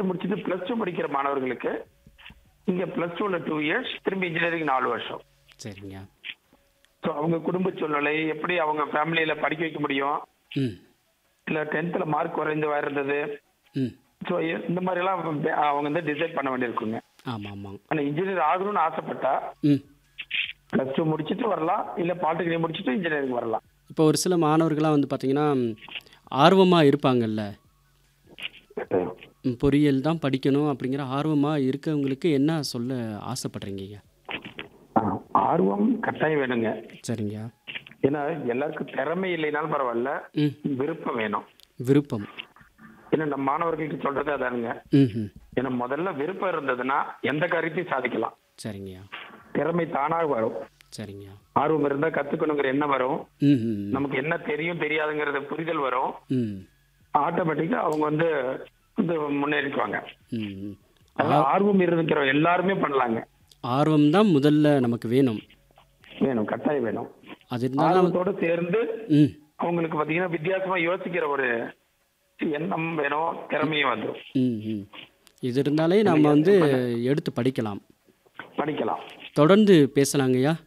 முடிச்சுட்டு plus two படிக்கிற மாணவர்களுக்கு இங்க பிளஸ் டூல டூ இயர்ஸ் திரும்பி இன்ஜினியரிங் நாலு வருஷம் சரிங்க ஸோ அவங்க குடும்ப சூழ்நிலை எப்படி அவங்க ஃபேமிலியில படிக்க வைக்க முடியும் ம் இல்ல டென்த்ல மார்க் குறைந்து வருது ம் ஸோ இந்த மாதிரி எல்லாம் அவங்க அவங்க வந்து டிசைட் பண்ண வேண்டியிருக்குங்க ஆமாம் ஆமாங்க ஆனா இன்ஜினியர் ஆகணும்னு ஆசைப்பட்டா ம் பிளஸ் டூ முடிச்சுட்டு வரலாம் இல்ல பாலிடெக்னிக் முடிச்சுட்டு இன்ஜினியரிங் வரலாம் இப்போ ஒரு சில மாணவர்கள்லாம் வந்து பார்த்தீங்கன்னா ஆர்வமாக இருப்பாங்கல்ல ம், பொறியியல் தான் படிக்கணும் அப்படிங்கிற ஆர்வமாக இருக்கவங்களுக்கு என்ன சொல்ல ஆசைப்படுறீங்க ஆ, ஆர்வம் கட்டாயம் வேணுங்க சரிங்க ஏன்னா எல்லாருக்கும் திறமை இல்லைனாலும் பரவாயில்ல ம் விருப்பம் வேணும் விருப்பம் ஏன்னா நம்ம மாணவர்களுக்கு சொல்றது அதானுங்க ம் ம் ஏன்னா முதல்ல விருப்பம் இருந்ததுன்னா எந்த காரியத்தையும் சாதிக்கலாம் சரிங்கய்யா திறமை தானாக வரும் சரிங்கய்யா ஆர்வம் இருந்தா கத்துக்கணுங்கிற எண்ணம் வரும் ம் ம் நமக்கு என்ன தெரியும் தெரியாதுங்கிறது புரிதல் வரும் ம் ஆட்டோமேட்டிக்கா அவங்க வந்து வந்து முன்னேறிக்குவாங்க ம் ம் அதனால ஆர்வம் இருக்கிற எல்லாருமே பண்ணலாங்க ஆர்வம் தான் முதல்ல நமக்கு வேணும் வேணும் கட்டாயம் வேணும் அது இருந்தாலும் ஆர்வத்தோட சேர்ந்து ம் அவங்களுக்கு பாத்தீங்கன்னா வித்தியாசமா யோசிக்கிற ஒரு எண்ணம் வேணும் திறமையும் வந்துடும் ம் ம் இது இருந்தாலே நம்ம வந்து எடுத்து படிக்கலாம் படிக்கலாம் தொடர்ந்து பேசலாங்கய்யா